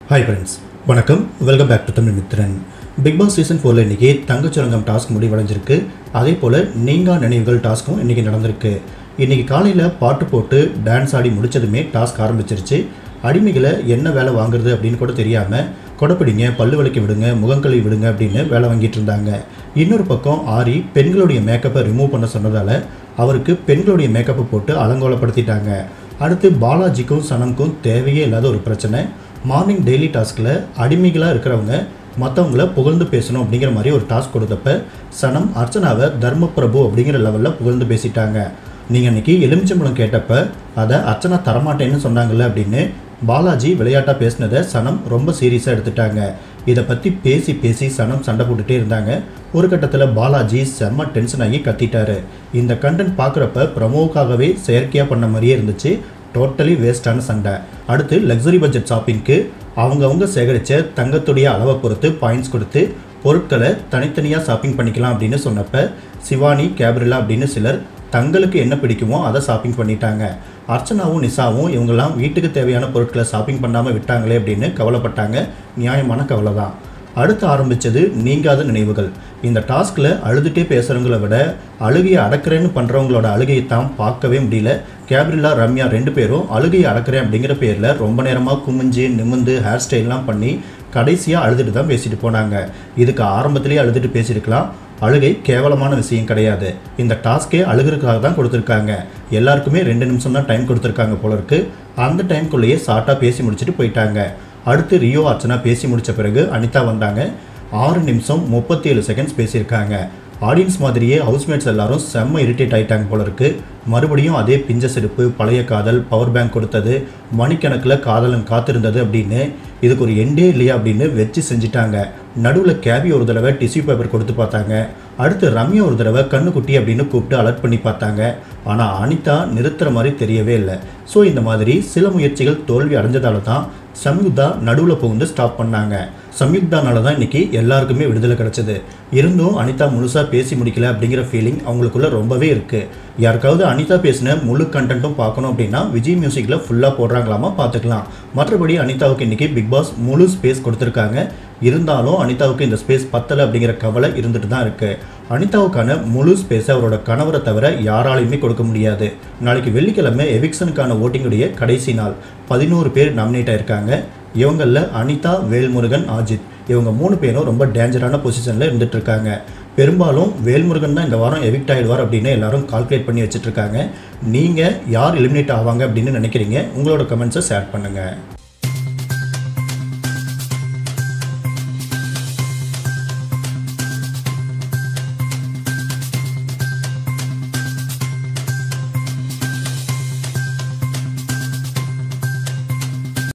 hi friends வணக்கம் welcome back to Tamil Mithran Bigg Boss season ஃபோரில் இன்றைக்கி தங்கச்சுரங்கம் டாஸ்க் முடிவடைஞ்சிருக்கு அதே போல் நீங்கா நினைவுகள் டாஸ்க்கும் இன்றைக்கி நடந்திருக்கு இன்றைக்கி காலையில் பாட்டு போட்டு டான்ஸ் ஆடி முடிச்சதுமே டாஸ்க் ஆரம்பிச்சிருச்சு அடிமைகளை என்ன வேலை வாங்குறது அப்படின்னு கூட தெரியாமல் கொடைப்பிடிங்க பல்லு விளக்கி விடுங்க முகங்கழுவி விடுங்க அப்படின்னு வேலை வாங்கிட்டு இருந்தாங்க இன்னொரு பக்கம் ஆரி பெண்களுடைய மேக்கப்பை ரிமூவ் பண்ண சொன்னதால் அவருக்கு பெண்களுடைய மேக்கப்பை போட்டு அலங்கோலப்படுத்திட்டாங்க அடுத்து பாலாஜிக்கும் சனம்க்கும் தேவையே இல்லாத ஒரு பிரச்சனை மார்னிங் டெய்லி டாஸ்கில் அடிமைகளாக இருக்கிறவங்க மற்றவங்கள புகழ்ந்து பேசணும் அப்படிங்கிற மாதிரி ஒரு டாஸ்க் கொடுத்தப்ப சனம் அர்ச்சனாவை தர்மபிரபு அப்படிங்கிற லெவலில் புகழ்ந்து பேசிட்டாங்க நீங்கள் அன்றைக்கி எலுமிச்சம்பழம் கேட்டப்ப அதை அர்ச்சனா தரமாட்டேன்னு சொன்னாங்கல்ல அப்படின்னு பாலாஜி விளையாட்டாக பேசினதை சனம் ரொம்ப சீரியஸாக எடுத்துட்டாங்க இதை பற்றி பேசி பேசி சனம் சண்டை போட்டுட்டே இருந்தாங்க ஒரு கட்டத்தில் பாலாஜி செம்ம டென்ஷன் ஆகி கத்திட்டாரு இந்த கண்டென்ட் பார்க்குறப்ப ப்ரமோவுக்காகவே செயற்கையாக பண்ண மாதிரியே இருந்துச்சு டோட்டலி வேஸ்டான சண்டை அடுத்து லக்ஸரி பட்ஜெட் ஷாப்பிங்க்கு அவங்கவுங்க சேகரித்த தங்கத்துடைய அளவை பொறுத்து பாயிண்ட்ஸ் கொடுத்து பொருட்களை தனித்தனியாக ஷாப்பிங் பண்ணிக்கலாம் அப்படின்னு சொன்னப்ப சிவானி கேப்ரிலா அப்படின்னு சிலர் தங்களுக்கு என்ன பிடிக்குமோ அதை ஷாப்பிங் பண்ணிட்டாங்க அர்ச்சனாவும் நிசாவும் இவங்கெல்லாம் வீட்டுக்கு தேவையான பொருட்களை ஷாப்பிங் பண்ணாமல் விட்டாங்களே அப்படின்னு கவலைப்பட்டாங்க நியாயமான கவலை தான் அடுத்து ஆரம்பித்தது நீங்காத நினைவுகள் இந்த டாஸ்கில் அழுதுகிட்டே பேசுகிறவங்கள விட அழுகையை அடக்கிறேன்னு பண்ணுறவங்களோட அழுகையை தான் பார்க்கவே முடியல கேப்ரிலா ரம்யா ரெண்டு பேரும் அழுகையை அடக்கிறேன் அப்படிங்கிற பேரில் ரொம்ப நேரமாக குமிஞ்சு நிமிந்து ஹேர் ஸ்டைல்லாம் பண்ணி கடைசியாக அழுதுட்டு தான் பேசிட்டு போனாங்க இதுக்கு ஆரம்பத்திலேயே அழுதுட்டு பேசியிருக்கலாம் அழுகை கேவலமான விஷயம் கிடையாது இந்த டாஸ்கே அழுகிறதுக்காக தான் கொடுத்துருக்காங்க எல்லாருக்குமே ரெண்டு நிமிஷம் தான் டைம் கொடுத்துருக்காங்க போல இருக்கு அந்த டைம்குள்ளேயே ஷார்ட்டாக பேசி முடிச்சுட்டு போயிட்டாங்க அடுத்து ரியோ அர்ச்சனா பேசி முடித்த பிறகு அனிதா வந்தாங்க ஆறு நிமிஷம் முப்பத்தி ஏழு செகண்ட்ஸ் பேசியிருக்காங்க ஆடியன்ஸ் மாதிரியே ஹவுஸ்மேட்ஸ் எல்லாரும் செம்ம இரிட்டேட் ஆகிட்டாங்க போல இருக்கு மறுபடியும் அதே பிஞ்ச செருப்பு பழைய காதல் பவர் பேங்க் கொடுத்தது மணிக்கணக்கில் காதலன் காத்திருந்தது அப்படின்னு இதுக்கு ஒரு எண்டே இல்லையா அப்படின்னு வச்சு செஞ்சிட்டாங்க நடுவில் கேபி ஒரு தடவை டிஷ்யூ பேப்பர் கொடுத்து பார்த்தாங்க அடுத்து ரம்யா ஒரு தடவை கண்ணுக்குட்டி அப்படின்னு கூப்பிட்டு அலர்ட் பண்ணி பார்த்தாங்க ஆனால் அனிதா நிறுத்துற மாதிரி தெரியவே இல்லை ஸோ இந்த மாதிரி சில முயற்சிகள் தோல்வி அடைஞ்சதால தான் சம்யுக்தா நடுவில் புகுந்து ஸ்டாப் பண்ணாங்க சம்யுக்தானால தான் இன்றைக்கி எல்லாருக்குமே விடுதலை கிடச்சிது இருந்தும் அனிதா முழுசாக பேசி முடிக்கல அப்படிங்கிற ஃபீலிங் அவங்களுக்குள்ள ரொம்பவே இருக்குது யாருக்காவது அனிதா பேசின முழு கண்டென்ட்டும் பார்க்கணும் அப்படின்னா விஜய் மியூசிக்கில் ஃபுல்லாக போடுறாங்களாமா பார்த்துக்கலாம் மற்றபடி அனிதாவுக்கு இன்றைக்கி பிக் பாஸ் முழு ஸ்பேஸ் கொடுத்துருக்காங்க இருந்தாலும் அனிதாவுக்கு இந்த ஸ்பேஸ் பத்தலை அப்படிங்கிற கவலை இருந்துட்டு தான் இருக்குது அனிதாவுக்கான முழு ஸ்பேஸை அவரோட கணவரை தவிர யாராலையுமே கொடுக்க முடியாது நாளைக்கு வெள்ளிக்கிழமை எவிக்சனுக்கான ஓட்டிங்குடைய கடைசி நாள் பதினோரு பேர் நாமினேட் ஆயிருக்காங்க இவங்களில் அனிதா வேல்முருகன் ஆஜித் இவங்க மூணு பேரும் ரொம்ப டேஞ்சரான பொசிஷனில் இருந்துட்டு இருக்காங்க பெரும்பாலும் வேல்முருகன் தான் இந்த வாரம் எவிக்ட் ஆகிடுவார் அப்படின்னு எல்லாரும் கால்குலேட் பண்ணி வச்சுட்டு இருக்காங்க நீங்கள் யார் எலிமினேட் ஆவாங்க அப்படின்னு நினைக்கிறீங்க உங்களோட கமெண்ட்ஸை ஷேர் பண்ணுங்கள்